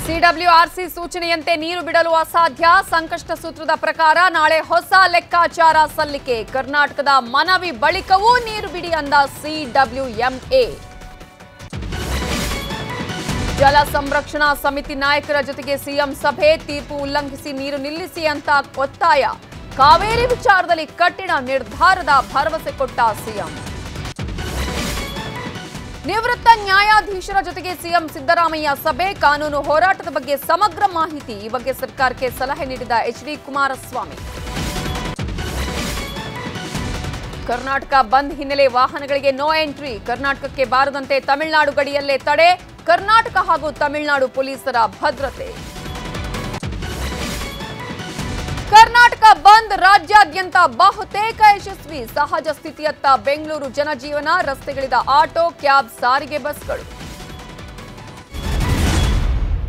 CWRC ಸೂಚನೆಯಂತೆ ನೀರು ಬಿಡಲು ಅಸಾಧ್ಯ ಸಂಕಷ್ಟ ಸೂತ್ರದ ಪ್ರಕಾರ ನಾಳೆ ಹೊಸ ಲೆಕ್ಕಾಚಾರ ಸಲ್ಲಿಕೆ ಕರ್ನಾಟಕದ ಮನವಿ ಬಳಿಕವೂ ನೀರು ಬಿಡಿ ಅಂದ ಸಿಡಬ್ಲ್ಯೂಎಂಎ ಜಲ ಸಂರಕ್ಷಣಾ ಸಮಿತಿ ನಾಯಕರ ಜೊತೆಗೆ ಸಿಎಂ ಸಭೆ ತೀರ್ಪು ಉಲ್ಲಂಘಿಸಿ ನೀರು ನಿಲ್ಲಿಸಿ ಅಂತ ಒತ್ತಾಯ ಕಾವೇರಿ ವಿಚಾರದಲ್ಲಿ ಕಠಿಣ ನಿರ್ಧಾರದ ಭರವಸೆ ಕೊಟ್ಟ ಸಿಎಂ ನಿವೃತ್ತ ನ್ಯಾಯಾಧೀಶರ ಜೊತೆಗೆ ಸಿಎಂ ಸಿದ್ದರಾಮಯ್ಯ ಸಭೆ ಕಾನೂನು ಹೋರಾಟದ ಬಗ್ಗೆ ಸಮಗ್ರ ಮಾಹಿತಿ ಈ ಬಗ್ಗೆ ಸರ್ಕಾರಕ್ಕೆ ಸಲಹೆ ನೀಡಿದ ಎಚ್ ಡಿ ಕುಮಾರಸ್ವಾಮಿ ಕರ್ನಾಟಕ ಬಂದ್ ಹಿನ್ನೆಲೆ ವಾಹನಗಳಿಗೆ ನೋ ಎಂಟ್ರಿ ಕರ್ನಾಟಕಕ್ಕೆ ಬಾರದಂತೆ ತಮಿಳುನಾಡು ಗಡಿಯಲ್ಲೇ ತಡೆ ಕರ್ನಾಟಕ ಹಾಗೂ ತಮಿಳುನಾಡು ಪೊಲೀಸರ ಭದ್ರತೆ ಕರ್ನಾಟಕ ಬಂದ್ ರಾಜ್ಯಾದ್ಯಂತ ಬಹುತೇಕ ಯಶಸ್ವಿ ಸಹಜ ಸ್ಥಿತಿಯತ್ತ ಬೆಂಗಳೂರು ಜನಜೀವನ ರಸ್ತೆಗಳಿದ ಆಟೋ ಕ್ಯಾಬ್ ಸಾರಿಗೆ ಬಸ್ಗಳು